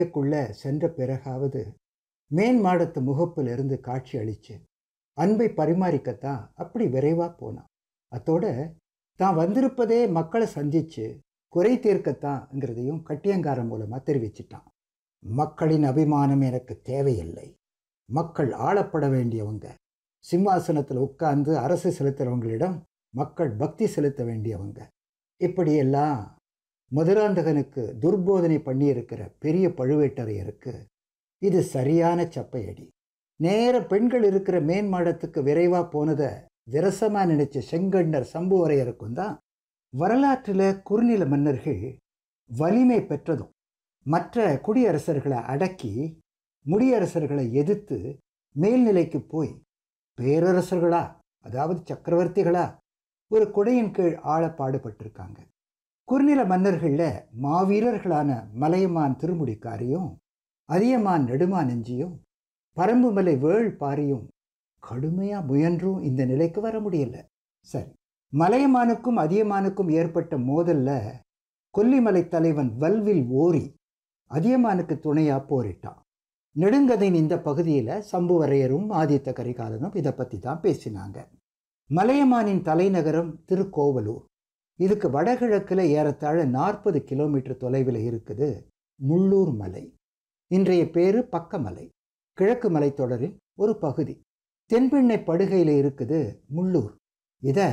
க்குள்ள சென்ற பிறகாவது மேன் மாடத்து முகப்பிலிருந்து காட்சி அளிச்சு அன்பை பரிமாறிக்கத்தான் அப்படி விரைவா போனான் அத்தோட தான் வந்திருப்பதே மக்களை சந்திச்சு குறை தீர்க்கத்தான்ங்கிறதையும் கட்டியங்காரன் மூலமா தெரிவிச்சிட்டான் மக்களின் அபிமானம் எனக்கு தேவையில்லை மக்கள் ஆளப்பட வேண்டியவங்க சிம்மாசனத்தில் உட்கார்ந்து அரசு செலுத்துறவங்களிடம் மக்கள் பக்தி செலுத்த வேண்டியவங்க இப்படியெல்லாம் மதுராந்தகனுக்கு துர்போதனை பண்ணியிருக்கிற பெரிய பழுவேட்டரையருக்கு இது சரியான சப்பையடி நேர பெண்கள் இருக்கிற மேன்மாடத்துக்கு விரைவாக போனதை விரசமாக நினைச்ச செங்கண்ணர் சம்புவரையருக்கும் தான் வரலாற்றில் குறுநில மன்னர்கள் வலிமை பெற்றதும் மற்ற குடியரசர்களை அடக்கி முடியரசர்களை எதிர்த்து மேல்நிலைக்கு போய் பேரரசர்களா அதாவது சக்கரவர்த்திகளா ஒரு குடையின் கீழ் ஆள பாடுபட்டிருக்காங்க குறுநில மன்னர்களில் மாவீரர்களான மலையமான் திருமுடிக்காரியும் அதியமான் நெடுமா நெஞ்சியும் பரம்புமலை வேள் பாரியும் கடுமையாக முயன்றும் இந்த நிலைக்கு வர முடியல சரி மலையமானுக்கும் அதியமானுக்கும் ஏற்பட்ட மோதல்ல கொல்லிமலை தலைவன் வல்வில் ஓரி அதியமானுக்கு துணையா போரிட்டான் நெடுங்கதையின் இந்த பகுதியில் சம்புவரையரும் ஆதித்த கரிகாலனும் இதை பற்றி தான் பேசினாங்க மலையமானின் தலைநகரம் திருக்கோவலூர் இதுக்கு வடகிழக்கில் ஏறத்தாழ நாற்பது கிலோமீட்டர் தொலைவில் இருக்குது முள்ளூர் மலை இன்றைய பேரு பக்கமலை கிழக்கு மலைத்தொடரின் ஒரு பகுதி தென்பெண்ணை படுகையில் இருக்குது முள்ளூர் இதை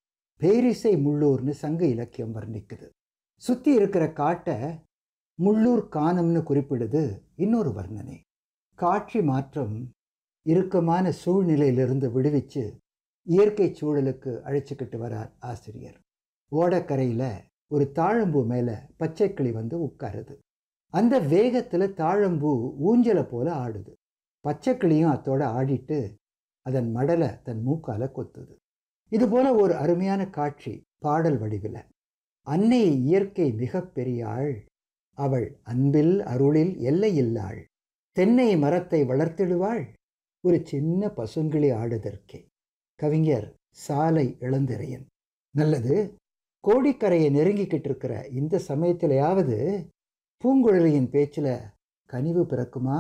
பேரிசை முள்ளூர்னு சங்க இலக்கியம் வர்ணிக்குது சுற்றி இருக்கிற காட்டை முள்ளூர் காணம்னு குறிப்பிடுது இன்னொரு வர்ணனை காட்சி மாற்றம் இறுக்கமான சூழ்நிலையிலிருந்து விடுவிச்சு இயற்கை சூழலுக்கு அழைச்சிக்கிட்டு வரார் ஆசிரியர் ஓடக்கரையில் ஒரு தாழம்பூ மேலே பச்சைக்கிளி வந்து உட்காருது அந்த வேகத்தில் தாழம்பூ ஊஞ்சலை போல ஆடுது பச்சைக்கிளியும் அத்தோட ஆடிட்டு அதன் மடலை தன் மூக்கால கொத்துது இது போல ஒரு அருமையான காட்சி பாடல் வடிவில் அன்னை இயற்கை மிக பெரியாள் அவள் அன்பில் அருளில் எல்லையில்லாள் தென்னை மரத்தை வளர்த்திடுவாள் ஒரு சின்ன பசுங்கிளி ஆடுதற்கே கவிஞர் சாலை இளந்திரையன் நல்லது கோடிக்கரையை நெருங்கிக்கிட்டு இருக்கிற இந்த சமயத்திலேயாவது பூங்குழலியின் பேச்சில் கனிவு பிறக்குமா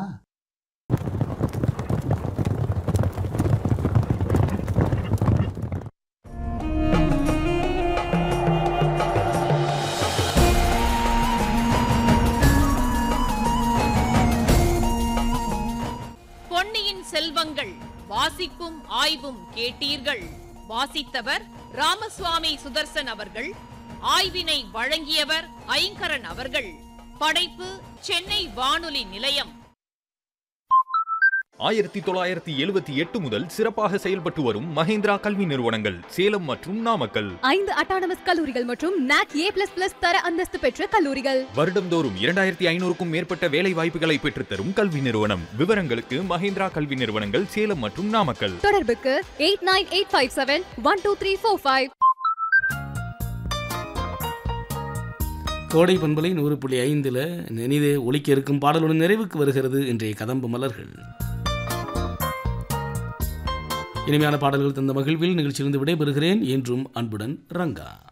பொன்னியின் செல்வங்கள் வாசிப்பும் ஆய்வும் கேட்டீர்கள் வாசித்தவர் ராமசுவாமி சுதர்சன் அவர்கள் ஆய்வினை வழங்கியவர் ஐங்கரன் அவர்கள் படைப்பு சென்னை வானொலி நிலையம் ஆயிரத்தி தொள்ளாயிரத்தி எழுபத்தி எட்டு முதல் சிறப்பாக செயல்பட்டு வரும் மஹேந்திரா கல்வி நிறுவனங்கள் சேலம் மற்றும் நாமக்கல் ஐந்து அட்டானமஸ் கல்லூரிகள் மற்றும் நாக் ஏ பிளஸ் பிளஸ் தர அந்தஸ்து பெற்ற கல்லூரிகள் வருடம்தோறும் இரண்டாயிரத்தி ஐநூறுக்கும் மேற்பட்ட வேலை வாய்ப்புகளை பெற்றுத்தரும் கல்வி நிறுவனம் விவரங்களுக்கு மஹேந்திரா கல்வி நிறுவனங்கள் சேலம் மற்றும் நாமக்கல் தொடர்புக்கு eight nine eight five seven one two three four five கோடை பண்பலை நூறு புள்ளி ஐந்தில் நினைதே ஒலிக்க இருக்கும் பாடலுடன் நிறைவுக்கு வருகிறது இன்றைய கதம்பு மலர்கள் இனிமையான பாடல்கள் தந்த மகிழ்வில் நிகழ்ச்சியிலிருந்து விடைபெறுகிறேன் என்றும் அன்புடன் ரங்கா